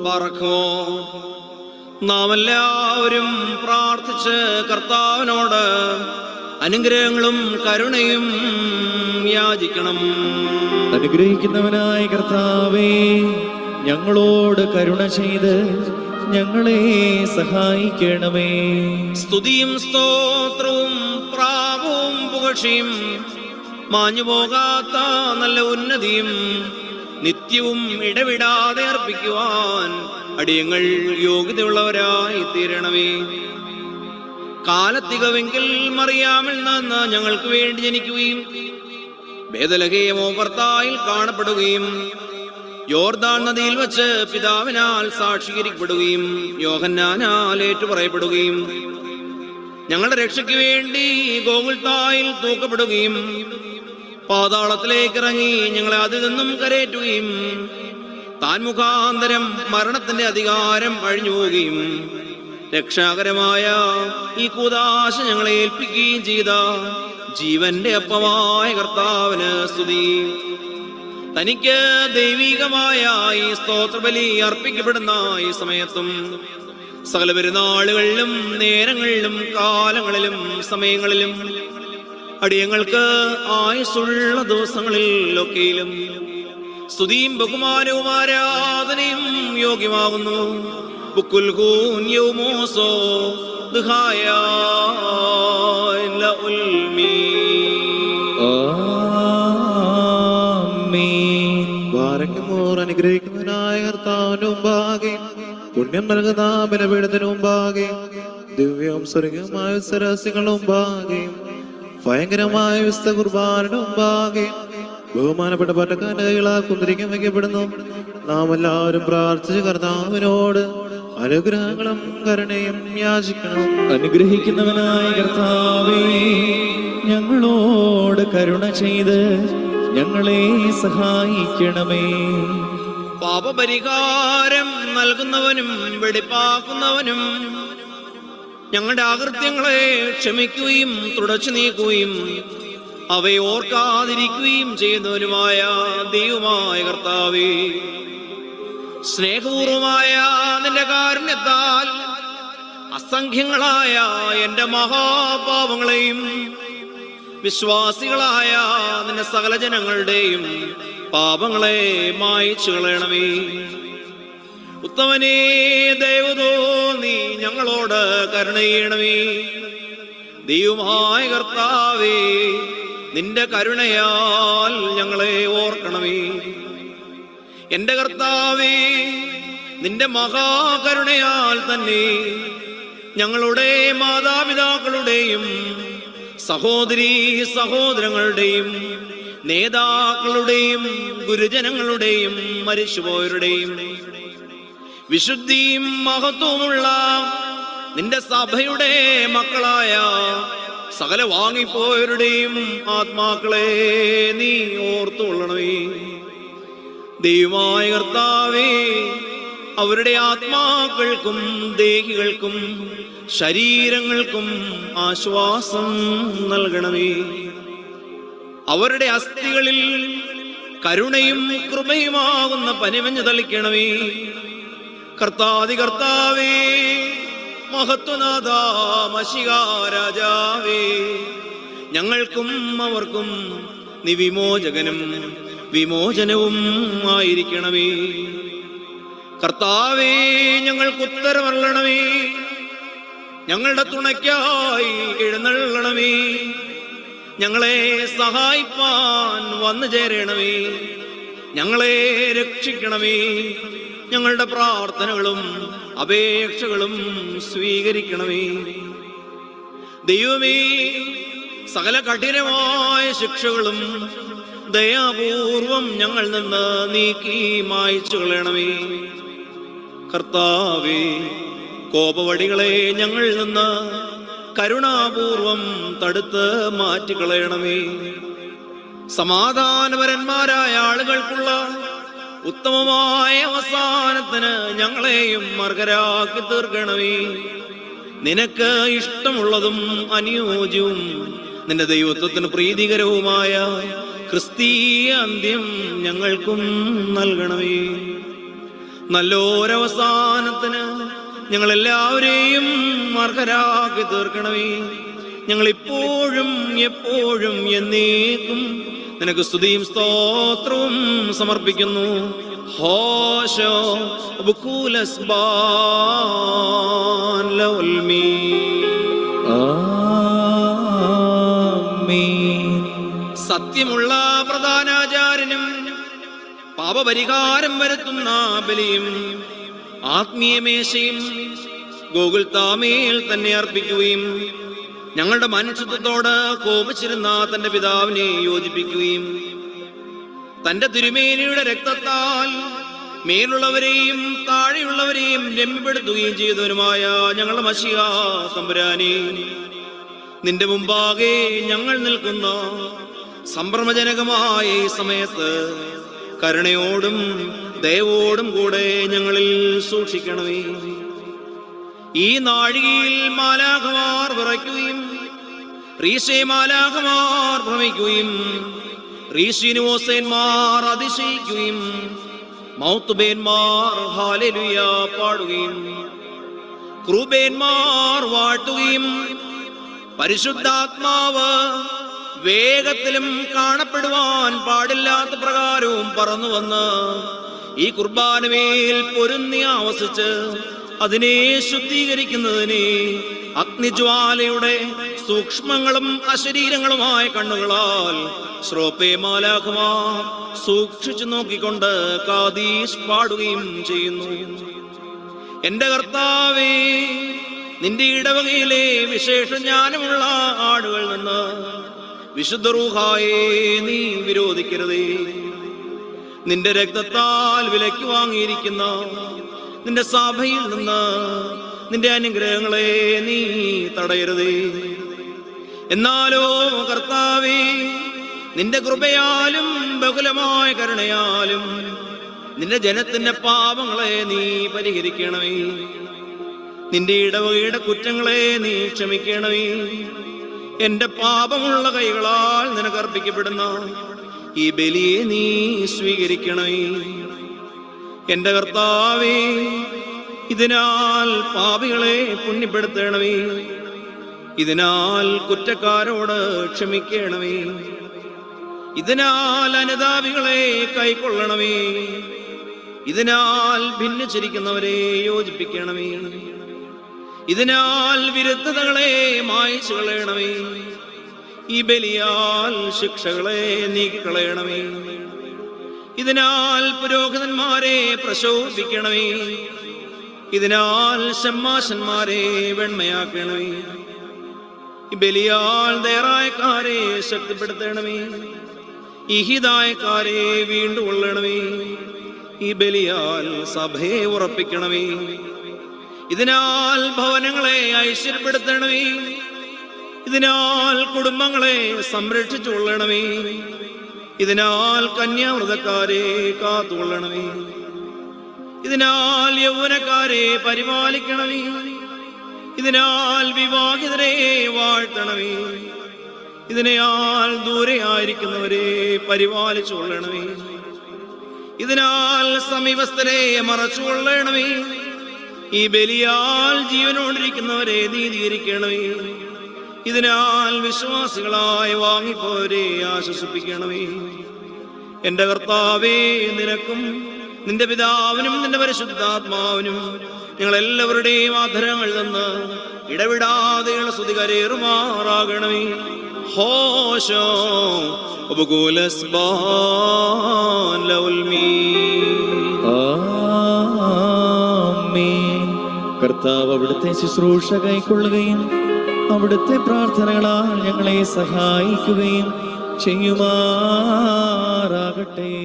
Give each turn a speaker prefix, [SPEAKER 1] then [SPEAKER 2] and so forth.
[SPEAKER 1] പറക്കുമോ നാം എല്ലാവരും പ്രാർത്ഥിച്ച് കർത്താവിനോട് അനുഗ്രഹങ്ങളും കരുണയും യാചിക്കണം
[SPEAKER 2] അനുഗ്രഹിക്കുന്നവനായ കർത്താവേ ഞങ്ങളോട് കരുണ ചെയ്ത് ഞങ്ങളെ സഹായിക്കണമേ
[SPEAKER 1] സ്തുതിയും സ്തോത്രവും പ്രാപവും പുകഴ്ചയും മാഞ്ഞുപോകാത്ത നല്ല ഉന്നതിയും നിത്യവും ഇടവിടാതെ അർപ്പിക്കുവാൻ അടിയങ്ങൾ യോഗ്യതയുള്ളവരായി തീരണമേ കാലത്തികവെങ്കിൽ മറിയാമിൽ നിന്ന് ഞങ്ങൾക്ക് വേണ്ടി ജനിക്കുകയും ഭേദലഹേയമോ ഭർത്തായിൽ കാണപ്പെടുകയും യോർദാൻ നദിയിൽ വച്ച് പിതാവിനാൽ സാക്ഷീകരിക്കപ്പെടുകയും യോഹന്നാനാൽ ഏറ്റുപറയപ്പെടുകയും ഞങ്ങളുടെ രക്ഷയ്ക്ക് വേണ്ടി ഗോകുൽത്തായിൽ തൂക്കപ്പെടുകയും പാതാളത്തിലേക്ക് ഇറങ്ങി ഞങ്ങളെ അതിൽ നിന്നും കരയേറ്റുകയും താൻ മുഖാന്തരം മരണത്തിന്റെ അധികാരം അഴിഞ്ഞു പോവുകയും രക്ഷാകരമായ ഈ കൂതാശ ഞങ്ങളെ ഏൽപ്പിക്കുകയും ചെയ്ത ജീവന്റെ അപ്പമായ കർത്താവിന് സ്തുതി തനിക്ക് ദൈവികമായ ഈ സ്തോത്രബലി അർപ്പിക്കപ്പെടുന്ന ഈ സമയത്തും സകല പെരുന്നാളുകളിലും നേരങ്ങളിലും കാലങ്ങളിലും സമയങ്ങളിലും അടിയങ്ങൾക്ക് ആയുസ്സുള്ള ദിവസങ്ങളിലൊക്കെയിലും സ്തുതിയും ബഹുമാനവും ആരാധനയും യോഗ്യമാകുന്നു ബുക്കുൽ കൂൻ യൗമോസോ ദുഹായ ഉൽമീ
[SPEAKER 2] ആമേൻ
[SPEAKER 3] വാരക്കുമോർ അനുഗ്രഹിക്കുന്നതിനായ കർത്താവിന്റെ മുമ്പാകെ പുണ്യം നൽകുന്ന ബലപീഠത്തിന് മുമ്പാകെ ദിവ്യവും സ്വർഗവുമായ സരസ്യങ്ങളുടെ മുമ്പാകെ ഭയങ്കരമായ വിസ്ത കുർബാനയുടെ മുമ്പാകെ ബഹുമാനപ്പെട്ട പട്ടക്കാരന്റെ കൈകളാ കുന്തിരിക്കാൻ വയ്ക്കപ്പെടുന്നു നാം എല്ലാവരും പ്രാർത്ഥിച്ച് കർത്താവിനോട് അനുഗ്രഹങ്ങളും കരുണയും യാചിക്കണം
[SPEAKER 2] അനുഗ്രഹിക്കുന്നവനായ കർത്താവേ ഞങ്ങളോട് കരുണ ചെയ്ത് ഞങ്ങളെ സഹായിക്കണമേ
[SPEAKER 1] പാപപരിഹാരം നൽകുന്നവനും വെടിപ്പാക്കുന്നവനും ഞങ്ങളുടെ അകൃത്യങ്ങളെ ക്ഷമിക്കുകയും തുടച്ചു നീക്കുകയും അവയെ ഓർക്കാതിരിക്കുകയും ചെയ്യുന്നവനുമായ ദൈവമായ കർത്താവേ സ്നേഹപൂർവമായ നിന്റെ കാരുണ്യത്താൽ അസംഖ്യങ്ങളായ എന്റെ മഹാപാപങ്ങളെയും വിശ്വാസികളായ നിന്റെ സകല ജനങ്ങളുടെയും പാപങ്ങളെ മായിച്ചു കളയണമേ ഉത്തമനേ ദൈവതോ നീ ഞങ്ങളോട് കരുണ ചെയ്യണമേ ദൈവമായ കർത്താവേ നിന്റെ കരുണയാൽ ഞങ്ങളെ ഓർക്കണമേ എന്റെ കർത്താവേ നിന്റെ മഹാകരുണയാൽ തന്നെ ഞങ്ങളുടെ മാതാപിതാക്കളുടെയും സഹോദരീ സഹോദരങ്ങളുടെയും നേതാക്കളുടെയും ഗുരുജനങ്ങളുടെയും മരിച്ചുപോയവരുടെയും വിശുദ്ധിയും മഹത്വമുള്ള നിന്റെ സഭയുടെ മക്കളായ സകല വാങ്ങിപ്പോയവരുടെയും ആത്മാക്കളെ നീ ഓർത്തുകൊള്ളണമേ ദൈവമായ കർത്താവേ അവരുടെ ആത്മാക്കൾക്കും ദേഹികൾക്കും ശരീരങ്ങൾക്കും ആശ്വാസം നൽകണമേ അവരുടെ അസ്ഥികളിൽ കരുണയും കൃപയുമാകുന്ന പനിമഞ്ഞ് തളിക്കണമേ കർത്താതി കർത്താവേ മഹത്വനാഥ മഷികാ രാജാവേ ഞങ്ങൾക്കും അവർക്കും നീ വിമോചകനും വിമോചനവും ആയിരിക്കണമേ കർത്താവേ ഞങ്ങൾക്ക് ഉത്തരമല്ലണമേ ഞങ്ങളുടെ തുണയ്ക്കായി എഴുന്നള്ളണമേ ഞങ്ങളെ സഹായിപ്പാൻ വന്നു ചേരണമേ ഞങ്ങളെ രക്ഷിക്കണമേ ഞങ്ങളുടെ പ്രാർത്ഥനകളും അപേക്ഷകളും സ്വീകരിക്കണമേ ദൈവമേ സകല കഠിനമായ ശിക്ഷകളും ദയാപൂർവം ഞങ്ങൾ നിന്ന് നീക്കി മായ്ച്ചു കളയണമേ കർത്താവേ കോപവടികളെ ഞങ്ങളിൽ നിന്ന് കരുണാപൂർവം തടുത്ത് മാറ്റിക്കളയണമേ സമാധാനപരന്മാരായ ആളുകൾക്കുള്ള ഉത്തമമായ അവസാനത്തിന് ഞങ്ങളെയും മർഗരാക്കി തീർക്കണമേ നിനക്ക് ഇഷ്ടമുള്ളതും അനുയോജ്യവും നിന്റെ ദൈവത്വത്തിന് പ്രീതികരവുമായ ക്രിസ്തീയ അന്ത്യം ഞങ്ങൾക്കും നൽകണമേ നല്ലൊരവസാനത്തിന് ഞങ്ങൾ എല്ലാവരെയും അർഹരാക്കി തീർക്കണമേ ഞങ്ങൾ ഇപ്പോഴും എപ്പോഴും എന്നേക്കും നിനക്ക് സ്തുതിയും സ്തോത്രവും സമർപ്പിക്കുന്നു ഹോശോ ബുക്കൂലസ് ബാൻ ലൗൽമീ.
[SPEAKER 2] ആമേൻ
[SPEAKER 1] സത്യമുള്ള പ്രധാനാചാര്യനും പാപപരിഹാരം വരുത്തുന്ന ബലിയും ആത്മീയമേശയും ഗോകുൽ താമേൽ തന്നെ അർപ്പിക്കുകയും ഞങ്ങളുടെ മനുഷ്യത്വത്തോട് കോപിച്ചിരുന്ന തന്റെ പിതാവിനെ യോജിപ്പിക്കുകയും തന്റെ തിരുമേനിയുടെ രക്തത്താൽ മേലുള്ളവരെയും താഴെയുള്ളവരെയും രമ്യപ്പെടുത്തുകയും ചെയ്തവനുമായ ഞങ്ങളുടെ മഷിയ തമ്പുരാനെ നിന്റെ മുമ്പാകെ ഞങ്ങൾ നിൽക്കുന്ന സംഭ്രമജനകമായ ഈ സമയത്ത് കരുണയോടും ദയവോടും കൂടെ ഞങ്ങളിൽ സൂക്ഷിക്കണമേ ഈ നാഴികയിൽ മാലാഖമാർ വിറയ്ക്കുകയും റീശേ മാലാഖമാർ ഭ്രമിക്കുകയും റീശിനുവോസേന്മാർ അതിശയിക്കുകയും മൗത്തുബേന്മാർ ഹാലലുയ പാടുകയും ക്രൂബേന്മാർ വാഴ്ത്തുകയും പരിശുദ്ധാത്മാവ് വേഗത്തിലും കാണപ്പെടുവാൻ പാടില്ലാത്ത പ്രകാരവും പറന്നു വന്ന് ഈ കുർബാനമേൽ പൊരുന്നി ആവസിച്ച് അതിനെ ശുദ്ധീകരിക്കുന്നതിനെ അഗ്നിജ്വാലയുടെ സൂക്ഷ്മങ്ങളും അശരീരങ്ങളുമായ കണ്ണുകളാൽ ശ്രോപ്പേ മാലാഖമാർ സൂക്ഷിച്ചു നോക്കിക്കൊണ്ട് കാദീഷ് പാടുകയും ചെയ്യുന്നു എന്റെ കർത്താവേ നിന്റെ ഇടവകയിലെ വിശേഷ ജ്ഞാനമുള്ള ആടുകൾ നിന്ന് വിശുദ്ധ റൂഹായെ നീ വിരോധിക്കരുതേ നിന്റെ രക്തത്താൽ വിലയ്ക്ക് വാങ്ങിയിരിക്കുന്ന നിന്റെ സഭയിൽ നിന്ന് നിന്റെ അനുഗ്രഹങ്ങളെ നീ തടയരുതേ എന്നാലോ കർത്താവേ നിന്റെ കൃപയാലും ബഹുലമായ കരുണയാലും നിന്റെ ജനത്തിന്റെ പാപങ്ങളെ നീ പരിഹരിക്കണമേ നിന്റെ ഇടവകയുടെ കുറ്റങ്ങളെ നീ ക്ഷമിക്കണമേ എന്റെ പാപമുള്ള കൈകളാൽ നിനക്കർപ്പിക്കപ്പെടുന്ന ഈ ബലിയെ നീ സ്വീകരിക്കണമേ എന്റെ കർത്താവേ ഇതിനാൽ പാപികളെ പുണ്യപ്പെടുത്തണമേ ഇതിനാൽ കുറ്റക്കാരോട് ക്ഷമിക്കണമേ ഇതിനാൽ അനുതാപികളെ കൈക്കൊള്ളണമേ ഇതിനാൽ ഭിന്നിച്ചിരിക്കുന്നവരെ യോജിപ്പിക്കണമേ ഇതിനാൽ വിരുദ്ധതകളെ മായ്ച്ചു കളയണമേ ഈ ബലിയാൽ ശിക്ഷകളെ നീക്കിക്കളയണമേ ഇതിനാൽ പുരോഹിതന്മാരെ പ്രശോഭിക്കണമേ ഇതിനാൽ ഷമ്മാശന്മാരെ വെണ്മയാക്കണമേ ഈ ബലിയാൽ ദേറായക്കാരെ ശക്തിപ്പെടുത്തണമേ ഈ ഹിതായക്കാരെ വീണ്ടും കൊള്ളണമേ ഈ ബലിയാൽ സഭയെ ഉറപ്പിക്കണമേ ഇതിനാൽ ഭവനങ്ങളെ ഐശ്വര്യപ്പെടുത്തണമേ ഇതിനാൽ കുടുംബങ്ങളെ സംരക്ഷിച്ചു കൊള്ളണമേ ഇതിനാൽ കന്യാവ്രതക്കാരെ കാത്തുകൊള്ളണമേ ഇതിനാൽ യൗവനക്കാരെ പരിപാലിക്കണമേ ഇതിനാൽ വിവാഹിതരെ വാഴ്ത്തണമേ ഇതിനാൽ ദൂരെ ആയിരിക്കുന്നവരെ പരിപാലിച്ചു കൊള്ളണമേ ഇതിനാൽ സമീപസ്ഥരെ മറച്ചു കൊള്ളണമേ ഈ ബലിയാൽ ജീവനോടിരിക്കുന്നവരെ നീതീകരിക്കണമേ ഇതിനാൽ വിശ്വാസികളായി വാങ്ങിപ്പോരെ ആശ്വസിപ്പിക്കണമേ എന്റെ കർത്താവേ നിനക്കും നിന്റെ പിതാവിനും നിന്റെ പരിശുദ്ധാത്മാവിനും ഞങ്ങൾ എല്ലാവരുടെയും ആധരങ്ങൾ നിന്ന് ഇടവിടാതെയുള്ള സ്തുതി കരേറുമാറാകണമേ ഹോശോ ഉപകൂലസ്ബാൻ ലൗൽമീ
[SPEAKER 2] ആമേൻ. കർത്താവ് അവിടുത്തെ ശുശ്രൂഷ കൈക്കൊള്ളുകയും അവിടുത്തെ പ്രാർത്ഥനകളാൽ ഞങ്ങളെ സഹായിക്കുകയും ചെയ്യുമാറാകട്ടെ